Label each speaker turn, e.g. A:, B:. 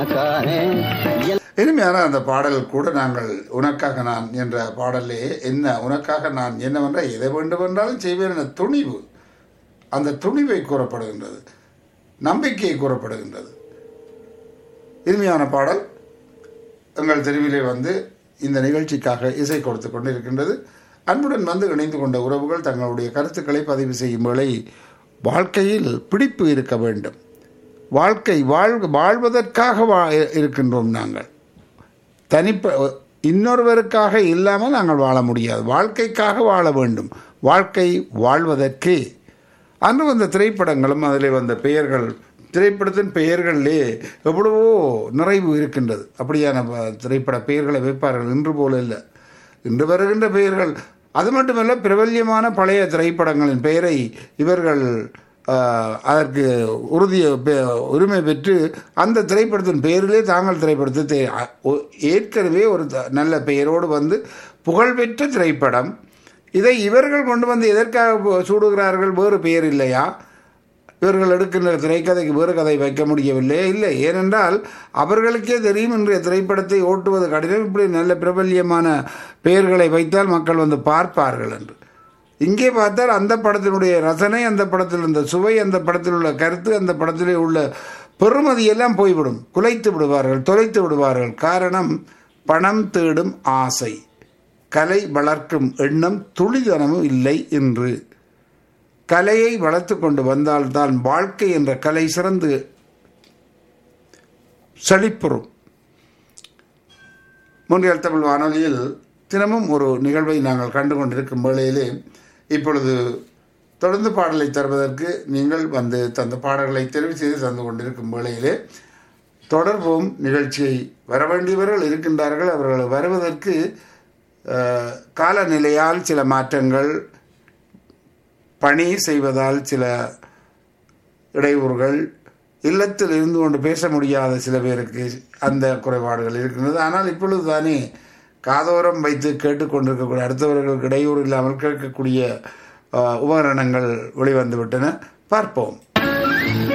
A: இனிமையான அந்த பாடல் கூட நாங்கள் உனக்காக நான் என்ற பாடலே என்ன உனக்காக நான் என்னவென்றால் எதை வேண்டுமென்றாலும் செய்வேன் என துணிவு அந்த துணிவை கூறப்படுகின்றது நம்பிக்கையை கூறப்படுகின்றது இனிமையான பாடல் எங்கள் தெருவிலே வந்து இந்த நிகழ்ச்சிக்காக இசை கொடுத்து கொண்டு இருக்கின்றது அன்புடன் வந்து இணைந்து கொண்ட உறவுகள் தங்களுடைய கருத்துக்களை பதிவு செய்யும் வேளை வாழ்க்கையில் பிடிப்பு இருக்க வேண்டும் வாழ்க்கை வாழ் வாழ்வதற்காக வா இருக்கின்றோம் நாங்கள் தனிப்ப இன்னொருவருக்காக இல்லாமல் நாங்கள் வாழ முடியாது வாழ்க்கைக்காக வாழ வேண்டும் வாழ்க்கை வாழ்வதற்கே அன்று வந்த திரைப்படங்களும் அதில் வந்த பெயர்கள் திரைப்படத்தின் பெயர்களிலே எவ்வளவோ நிறைவு இருக்கின்றது அப்படியான ப- திரைப்பட பெயர்களை வைப்பார்கள் இன்று போல இல்லை இன்று வருகின்ற பெயர்கள் அது மட்டுமல்ல பிரபல்யமான பழைய திரைப்படங்களின் பெயரை இவர்கள் ஆஹ், அதற்கு உறுதிய பெ- உரிமை பெற்று அந்த திரைப்படத்தின் பெயரிலே தாங்கள் திரைப்படத்தை தே- அ- ஒ- ஏற்கனவே ஒரு த- நல்ல பெயரோடு வந்து புகழ்பெற்ற திரைப்படம் இதை இவர்கள் கொண்டு வந்து எதற்காக போ- சூடுகிறார்கள் வேறு பெயர் இல்லையா இவர்கள் எடுக்கின்ற திரைக்கதைக்கு வேறு கதை வைக்க முடியவில்லை இல்லை ஏனென்றால் அவர்களுக்கே தெரியும் இன்றைய திரைப்படத்தை ஓட்டுவது கடினம் இப்படி நல்ல பிரபல்யமான பெயர்களை வைத்தால் மக்கள் வந்து பார்ப்பார்கள் என்று இங்கே பார்த்தால் அந்த படத்தினுடைய ரசனை அந்த படத்தில் இருந்த சுவை அந்த படத்தில் உள்ள கருத்து அந்த படத்திலே உள்ள பெறுமதி எல்லாம் போய்விடும் குலைத்து விடுவார்கள் தொலைத்து விடுவார்கள் காரணம் பணம் தேடும் ஆசை கலை வளர்க்கும் எண்ணம் துளிதனமும் இல்லை என்று கலையை வளர்த்து கொண்டு வந்தால்தான் வாழ்க்கை என்ற கலை சிறந்து செழிப்புறும் முன்னியல் தமிழ் வானொலியில் தினமும் ஒரு நிகழ்வை நாங்கள் கண்டு கொண்டிருக்கும் வேளையிலே இப்பொழுது தொடர்ந்து பாடலை தருவதற்கு நீங்கள் வந்து தந்த பாடல்களை தெரிவு செய்து தந்து கொண்டிருக்கும் வேளையிலே தொடர்போம் நிகழ்ச்சியை வர வேண்டியவர்கள் இருக்கின்றார்கள் அவர்கள் வருவதற்கு அஹ், காலநிலையால் சில மாற்றங்கள் பணி செய்வதால் சில இடையூறுகள் இல்லத்தில் இருந்து கொண்டு பேச முடியாத சில பேருக்கு அந்த குறைபாடுகள் இருக்கின்றது ஆனால் இப்பொழுது தானே காதோரம் வைத்து கேட்டுக்கொண்டிருக்கக்கூடிய அடுத்தவர்களுக்கு இடையூறு இல்லாமல் கேட்கக்கூடிய அஹ், உபகரணங்கள் வெளிவந்து விட்டன பார்ப்போம்